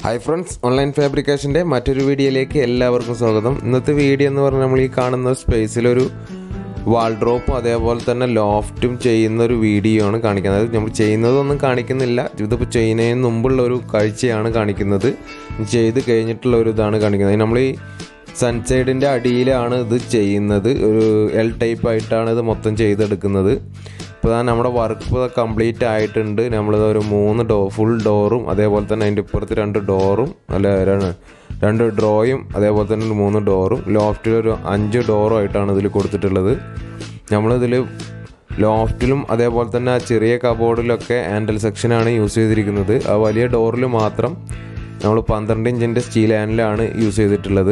hi friends online ഫാബ്രിക്കേഷൻ്റെ മറ്റൊരു വീഡിയോയിലേക്ക് എല്ലാവർക്കും സ്വാഗതം ഇന്നത്തെ വീഡിയോ എന്ന് പറഞ്ഞാൽ നമ്മൾ ഈ കാണുന്ന സ്പേസിലൊരു വാൾഡ്രോപ്പും അതേപോലെ തന്നെ ലോഫ്റ്റും ചെയ്യുന്ന ഒരു വീഡിയോ ആണ് കാണിക്കുന്നത് അത് നമ്മൾ ചെയ്യുന്നതൊന്നും കാണിക്കുന്നില്ല ഇതിപ്പോൾ ചെയ്യുന്നതിന് മുമ്പുള്ള ഒരു കാഴ്ചയാണ് കാണിക്കുന്നത് ചെയ്ത് കഴിഞ്ഞിട്ടുള്ള ഒരു ഇതാണ് കാണിക്കുന്നത് നമ്മൾ ഈ സൺസൈഡിൻ്റെ അടിയിലാണ് ഇത് ചെയ്യുന്നത് ഒരു എൽ ടൈപ്പ് ആയിട്ടാണ് ഇത് മൊത്തം ചെയ്തെടുക്കുന്നത് ഇപ്പോൾ നമ്മുടെ വർക്ക് ഇപ്പോൾ കംപ്ലീറ്റ് ആയിട്ടുണ്ട് നമ്മളിത് ഒരു മൂന്ന് ഡോ ഫുൾ ഡോറും അതേപോലെ തന്നെ അതിൻ്റെ ഇപ്പുറത്ത് രണ്ട് ഡോറും അല്ല ര- രണ്ട് ഡ്രോയും അതേപോലെ തന്നെ ഒരു മൂന്ന് ഡോറും ലോഫ്റ്റിൽ ഒരു അഞ്ച് ഡോറും ആയിട്ടാണ് ഇതിൽ കൊടുത്തിട്ടുള്ളത് നമ്മളിതിൽ ലോഫ്റ്റിലും അതേപോലെ തന്നെ ആ ചെറിയ കബോർഡിലൊക്കെ ഹാൻഡിൽ സെക്ഷനാണ് യൂസ് ചെയ്തിരിക്കുന്നത് ആ വലിയ ഡോറിൽ മാത്രം നമ്മൾ പന്ത്രണ്ട് ഇഞ്ചിൻ്റെ സ്റ്റീൽ ഹാൻഡിലാണ് യൂസ് ചെയ്തിട്ടുള്ളത്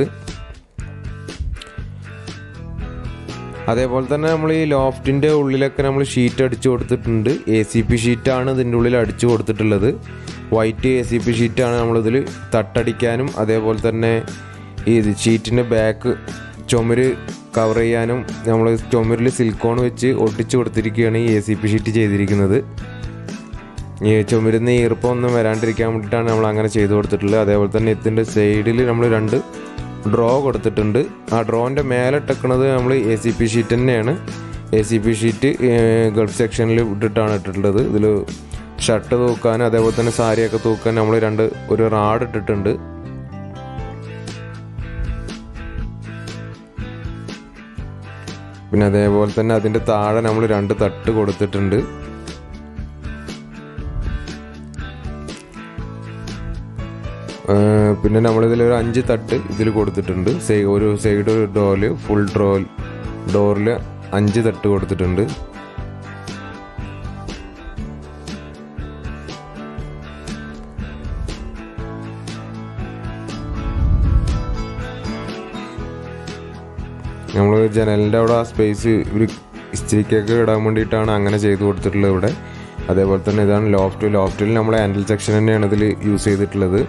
അതേപോലെ തന്നെ നമ്മൾ ഈ ലോഫ്റ്റിൻ്റെ ഉള്ളിലൊക്കെ നമ്മൾ ഷീറ്റ് അടിച്ചു കൊടുത്തിട്ടുണ്ട് എ സി പി ഷീറ്റാണ് ഇതിൻ്റെ ഉള്ളിൽ അടിച്ചു കൊടുത്തിട്ടുള്ളത് വൈറ്റ് എ സി പി ഷീറ്റാണ് നമ്മളിതിൽ തട്ടടിക്കാനും അതേപോലെ തന്നെ ഈ ഷീറ്റിൻ്റെ ബാക്ക് ചുമര് കവർ ചെയ്യാനും നമ്മൾ ചുമരിൽ സിലിക്കോൺ വെച്ച് ഒട്ടിച്ചു കൊടുത്തിരിക്കുകയാണ് ഈ എ സി പി ഷീറ്റ് ചെയ്തിരിക്കുന്നത് ഈ ചുമരുന്ന ഈർപ്പം ഒന്നും വരാണ്ടിരിക്കാൻ വേണ്ടിയിട്ടാണ് നമ്മൾ അങ്ങനെ ചെയ്തു കൊടുത്തിട്ടുള്ളത് അതേപോലെ തന്നെ ഇതിൻ്റെ സൈഡിൽ നമ്മൾ രണ്ട് ഡ്രോ കൊടുത്തിട്ടുണ്ട് ആ ഡ്രോൻ്റെ മേലെ ഇട്ടേക്കുന്നത് നമ്മൾ എ സി പി ഷീറ്റ് തന്നെയാണ് A C P sheet gulf സെക്ഷനിൽ ഇട്ടിട്ടാണ് ഇട്ടിട്ടുള്ളത് ഇതിൽ ഷർട്ട് തൂക്കാൻ അതേപോലെ തന്നെ സാരിയൊക്കെ തൂക്കാൻ നമ്മൾ രണ്ട് ഒരു റാഡ് ഇട്ടിട്ടുണ്ട് പിന്നെ അതേപോലെ തന്നെ അതിൻ്റെ താഴെ നമ്മൾ രണ്ട് തട്ട് കൊടുത്തിട്ടുണ്ട് ഏഹ് പിന്നെ നമ്മളിതിൽ ഒരു അഞ്ച് തട്ട് ഇതിൽ കൊടുത്തിട്ടുണ്ട് സൈ ഒരു സൈഡ് ഒരു ഡോറിൽ ഫുൾ ഡ്രോ ഡോറിൽ അഞ്ച് തട്ട് കൊടുത്തിട്ടുണ്ട് നമ്മൾ ജനലിൻ്റെ അവിടെ ആ സ്പേസ് ഒരു ഇസ്തിരിക്കൊക്കെ ഇടാൻ വേണ്ടിയിട്ടാണ് അങ്ങനെ ചെയ്തു കൊടുത്തിട്ടുള്ളത് ഇവിടെ അതേപോലെ തന്നെ ഇതാണ് ലോഫ്റ്റ് ലോഫ്റ്റിൽ നമ്മൾ ഹാൻഡിൽ സെക്ഷൻ തന്നെയാണ് ഇതിൽ യൂസ് ചെയ്തിട്ടുള്ളത്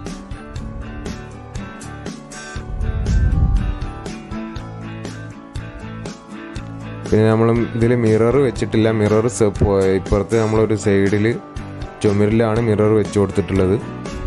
പിന്നെ നമ്മൾ ഇതിൽ മിറർ വെച്ചിട്ടില്ല മിറർ ഇപ്പുറത്ത് നമ്മളൊരു സൈഡിൽ ചുമരിലാണ് മിറർ വെച്ച് കൊടുത്തിട്ടുള്ളത്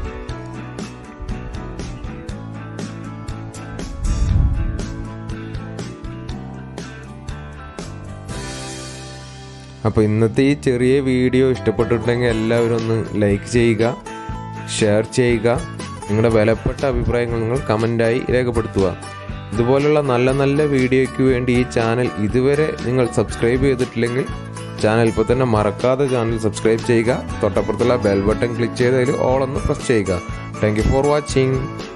അപ്പോൾ ഇന്നത്തെ ഈ ചെറിയ വീഡിയോ ഇഷ്ടപ്പെട്ടിട്ടുണ്ടെങ്കിൽ എല്ലാവരും ഒന്ന് ലൈക്ക് ചെയ്യുക ഷെയർ ചെയ്യുക നിങ്ങളുടെ വിലപ്പെട്ട അഭിപ്രായങ്ങൾ നിങ്ങൾ കമൻറ്റായി രേഖപ്പെടുത്തുക ഇതുപോലുള്ള നല്ല നല്ല വീഡിയോയ്ക്ക് വേണ്ടി ഈ ചാനൽ ഇതുവരെ നിങ്ങൾ സബ്സ്ക്രൈബ് ചെയ്തിട്ടില്ലെങ്കിൽ ചാനൽ ഇപ്പോൾ തന്നെ മറക്കാതെ ചാനൽ സബ്സ്ക്രൈബ് ചെയ്യുക തൊട്ടപ്പുറത്തുള്ള ബെൽ ബട്ടൺ ക്ലിക്ക് ചെയ്ത് അതിൽ ഓൾ ഒന്ന് പ്രസ് ചെയ്യുക താങ്ക് യു ഫോർ വാച്ചിങ്